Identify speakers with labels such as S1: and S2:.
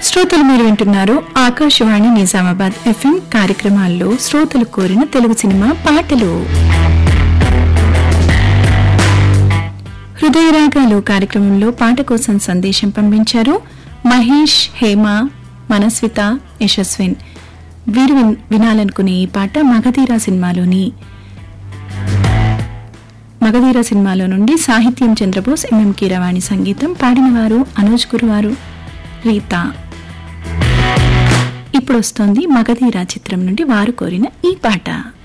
S1: శ్రోతలు మీరు వింటున్నారు ఆకాశవాణి నిజామాబాద్ ఎఫ్ఎం కార్యక్రమాల్లో శ్రోతలు కోరిన తెలుగు సినిమా పాటలు హృదయరాగాలు కార్యక్రమంలో పాట కోసం సందేశం పంపించారు మహేష్ హేమ మనస్విత యశస్విన్ వీరు విన్- వినాలనుకునే ఈ పాట మగధీర సినిమాలోని మగధీర సినిమాలో నుండి సాహిత్యం చంద్రబోస్ ఎంఎం కీరవాణి సంగీతం పాడినవారు అనూజ్ గురువారు రీత ఇప్పుడు వస్తోంది మగధీర చిత్రం నుండి వారు కోరిన ఈ పాట